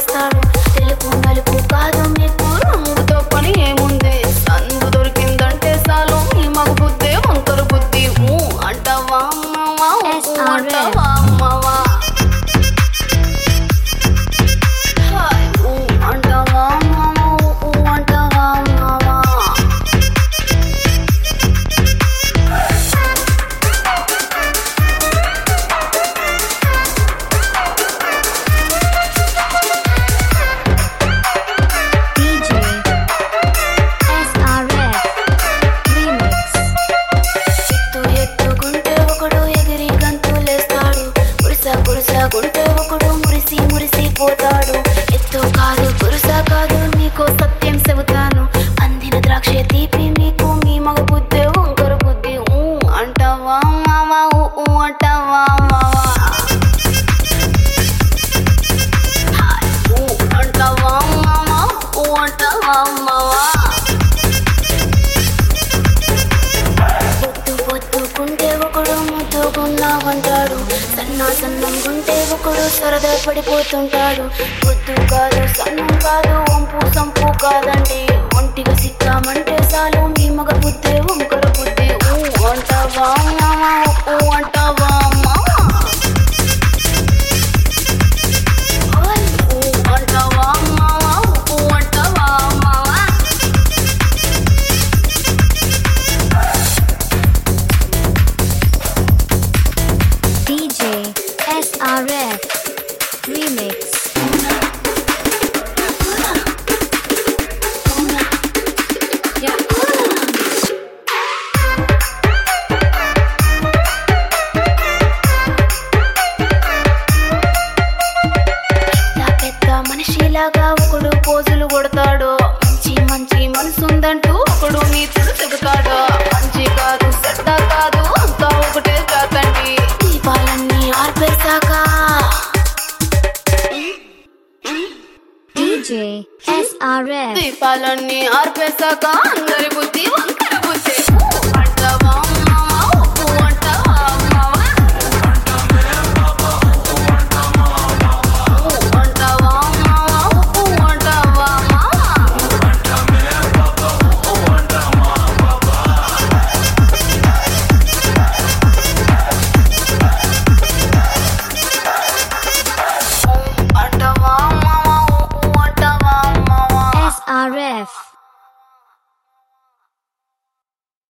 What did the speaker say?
వేస్తాడు తెలుపు నలుపు కాదు మీకు రంగుతో పని ఏముంది సందు దొరికిందంటే చాలు మీ మగ బుద్ధి వంకర బుద్ధి ఊ అంటావా అమ్మవా ఊ SRF. అంటావా అమ్మవా హాయ్ ఊ అంటావా అమ్మవా ఊ అంటావా అమ్మవా DJ SRF Remix ఎత్తు ఎత్తుకుంటే ఒకడు ఎగిరి గంతులేస్తాడు కురుస కురుస గుంటే ఒకడు మురిసి మురిసి పోతాడు ఎత్తు కాదు కురుస కాదు మీకు సత్యం చెబుతాను అందిన ద్రాక్ష తీపి మీకు మీ మగ బుద్ధి వంకర బుద్ధి ఊ అంటావా మావా ఊ ఊ అంటావా మావా హాయ్, ఊ అంటావా మావా ఊ అంటావా మావా పొద్దు పొద్దుకుంటే ఒకడు ముద్దుకున్నావంటాడు సన్నా సన్నం గుంటే ఒకడు సరదా పడిపోతుంటాడు పొద్దు కాదు సన్నం కాదు వంపు సంపు కాదండి ఒంటిగా సిక్కామంటే చాలు మీ మగ బుద్ధి వంకర బుద్ధి ఊ అంటావా మావా ఊ అంటావా మావా ఓయ్, ఊ అంటావా మావా ఊ అంటావా మావా DJ SRF Remix పెద్ద పెద్ద మనిషిలాగా ఒకడు పోజులు కొడతాడు మంచి మంచి మనసుందంటూ ఒకడు నీతులు చెబుతాడు మంచి కాదు చెడ్డ కాదు అంతా ఒకటే కాకండి దీపాలన్నీ ఆర్పేశాక DJ SRF దీపాలన్నీ ఆర్పేశాక అందరి బుద్ధి వంక